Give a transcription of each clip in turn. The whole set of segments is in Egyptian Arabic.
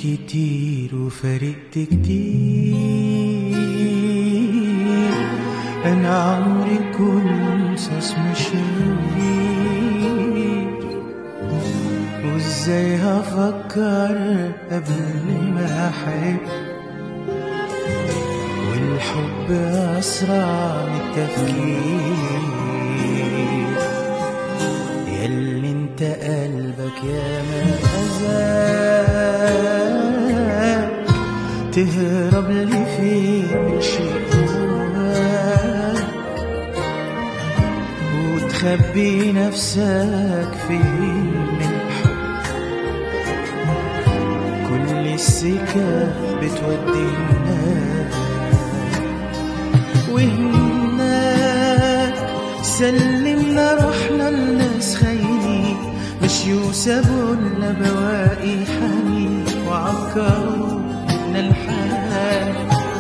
كتير وفرقت كتير أنا عمري كنت اسمه شرير وازاي هفكر قبل ما أحب والحب أسرع من التفكير ياللي انت قلبك يا ما أذاك تهرب لي فين من شيء جواك وتخبي نفسك فين من الحب كل السكة بتودي هناك وهناك سلمنا رحنا لناس خاينين مشيوا وسابوا لنا بواقي حنين وعكرونا الحال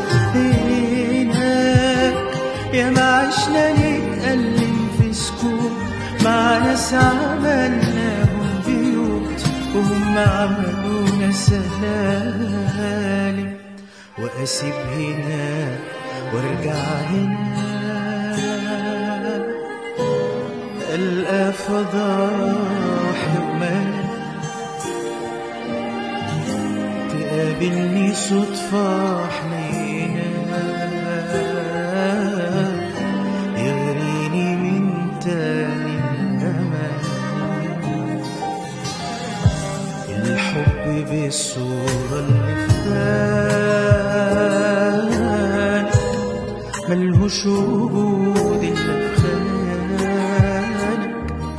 هناك يا ما عشنا نتألم في سكوت مع ناس عملناهم بيوت وهم عملونا سلالم وأسيب هنا وارجع هنا ألقى فضاح ومال تقابلني صدفة حنينة يغريني من تاني الأمان الحب بالصورة اللي فات ملهوش وجود إلا في خيالك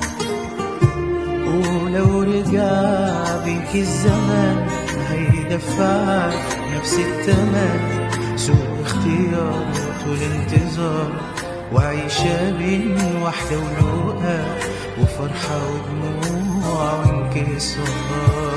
ولو رجع بيك الزمان هيدفعك نفس التمن سوء اختيار طول انتظار وعيشة بين واحدة ولقاء وفرحة ودموع وانكسار